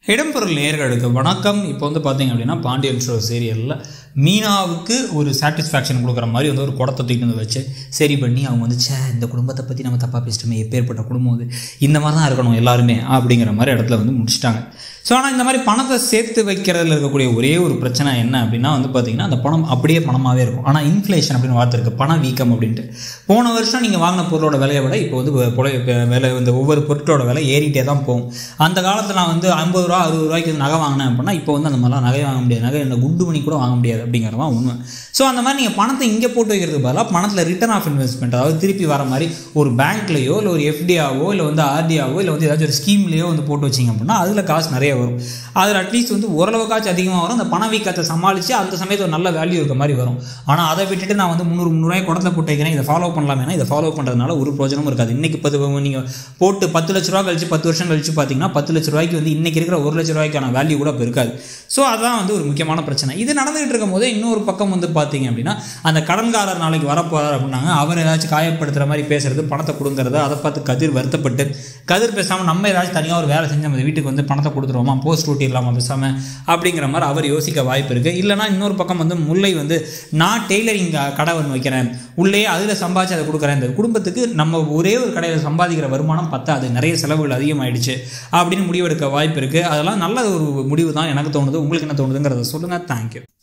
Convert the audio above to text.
இடம்பொருள் நேர்களுக்கு வணக்கம் இப்போ வந்து பார்த்தீங்க அப்படின்னா பாண்டியன் ஷோ சீரியலில் மீனாவுக்கு ஒரு சாட்டிஸ்ஃபேக்ஷன் கொடுக்குற மாதிரி வந்து ஒரு குடத்தை தூக்கிட்டு வந்து வச்சு சரி பண்ணி அவங்க வந்து ச்சே இந்த குடும்பத்தை பற்றி நம்ம தப்பாக பேசிட்டோமே எப்பேற்பட்ட குடும்பம் அது இந்த மாதிரி தான் இருக்கணும் எல்லாருமே அப்படிங்கிற மாதிரி இடத்துல வந்து முடிச்சிட்டாங்க ஸோ ஆனால் இந்த மாதிரி பணத்தை சேர்த்து வைக்கிறதுல இருக்கக்கூடிய ஒரே ஒரு பிரச்சனை என்ன அப்படின்னா வந்து பார்த்தீங்கன்னா அந்த பணம் அப்படியே பணமாகவே இருக்கும் ஆனால் இன்ஃப்ளேஷன் அப்படின்னு வார்த்தை இருக்குது பண வீக்கம் அப்படின்ட்டு போன வருஷம் நீங்கள் வாங்கின பொருளோட விலையை விட இப்போ வந்து பொலை விலை இந்த ஒவ்வொரு பொருட்களோட விலை ஏறிட்டே தான் போகும் அந்த காலத்தில் நான் வந்து ஐம்பது ரூபா அறுபது ரூபாய்க்கு வந்து நகை வாங்கினேன் அப்படின்னா இப்போ வந்து அந்த மாதிரிலாம் நகை வாங்க முடியாது நகை இந்த குண்டு மணி கூட வாங்க முடியாது அப்படிங்கிறது தான் உண்மை ஸோ அந்த மாதிரி நீங்கள் பணத்தை இங்கே போட்டு வைக்கிறதுக்கு பதிலாக பணத்தில் ரிட்டர்ன் ஆஃப் இன்வெஸ்ட்மெண்ட் அதாவது திருப்பி வர மாதிரி ஒரு பேங்க்லையோ இல்லை ஒரு எஃப்டியாவோ இல்லை வந்து ஆர்டியாவோ இல்லை வந்து ஏதாச்சும் ஒரு ஸ்கீம்லேயோ வந்து போட்டு வச்சிங்க அப்படின்னா அதில் காசு நிறைய வரும் அதில் அட்லீஸ்ட் வந்து ஓரளவுக்காச்சும் அதிகமாக வரும் அந்த பணவீக்கத்தை சமாளித்து அந்த சமயத்தில் ஒரு நல்ல வேல்யூ இருக்க மாதிரி வரும் ஆனால் அதை விட்டுட்டு நான் வந்து முந்நூறு முந்நூறுவாய் குடத்தில் போட்டு வைக்கிறேன் இதை ஃபாலோ பண்ணலாமேனா இதை ஃபாலோ பண்ணுறதுனால ஒரு பிரோஜனமும் இருக்காது இன்றைக்கி பத்து நீங்கள் போட்டு பத்து லட்ச ரூபா கழிச்சு பத்து வருஷம் கழிச்சு பார்த்தீங்கன்னா பத்து லட்ச ரூபாய்க்கு வந்து இன்றைக்கி இருக்கிற ஒரு லட்ச ரூபாய்க்கான வேல்யூ கூட இப்போ இருக்காது ஸோ அதுதான் வந்து ஒரு முக்கியமான பிரச்சனை இது நடந்துகிட்டு இருக்கும் போதே இன்னொரு பக்கம் வந்து பார்த்தீங்க அப்படின்னா அந்த கடன்காரர் நாளைக்கு வரப்போகிறார் அப்படின்னாங்க அவர் ஏதாச்சும் காயப்படுத்துகிற மாதிரி பேசுறது பணத்தை கொடுங்கறது அதை பார்த்து கதிர் வருத்தப்பட்டு கதிர் பேசாமல் நம்ம ஏதாச்சும் தனியாக ஒரு வேலை செஞ்சு நம்ம வீட்டுக்கு வந்து பணத்தை கொடுத்துருவோமா போஸ்ட் ஓட்டிடலாமா பேசாமல் அப்படிங்கிற மாதிரி அவர் யோசிக்க வாய்ப்பு இருக்குது இல்லைனா இன்னொரு பக்கம் வந்து முல்லை வந்து நான் டெய்லரிங் கடை ஒன்று வைக்கிறேன் உள்ளே அதில் சம்பாதிச்சு அதை கொடுக்குறேன் இந்த குடும்பத்துக்கு நம்ம ஒரே ஒரு கடையில் சம்பாதிக்கிற வருமானம் பத்தாது நிறைய செலவுகள் அதிகமாயிடுச்சு அப்படின்னு முடிவெடுக்க வாய்ப்பு இருக்குது அதெல்லாம் நல்ல ஒரு முடிவு தான் எனக்கு தோணுது உங்களுக்கு என்ன தோணுதுங்கிறத சொல்லுங்கள் தேங்க்யூ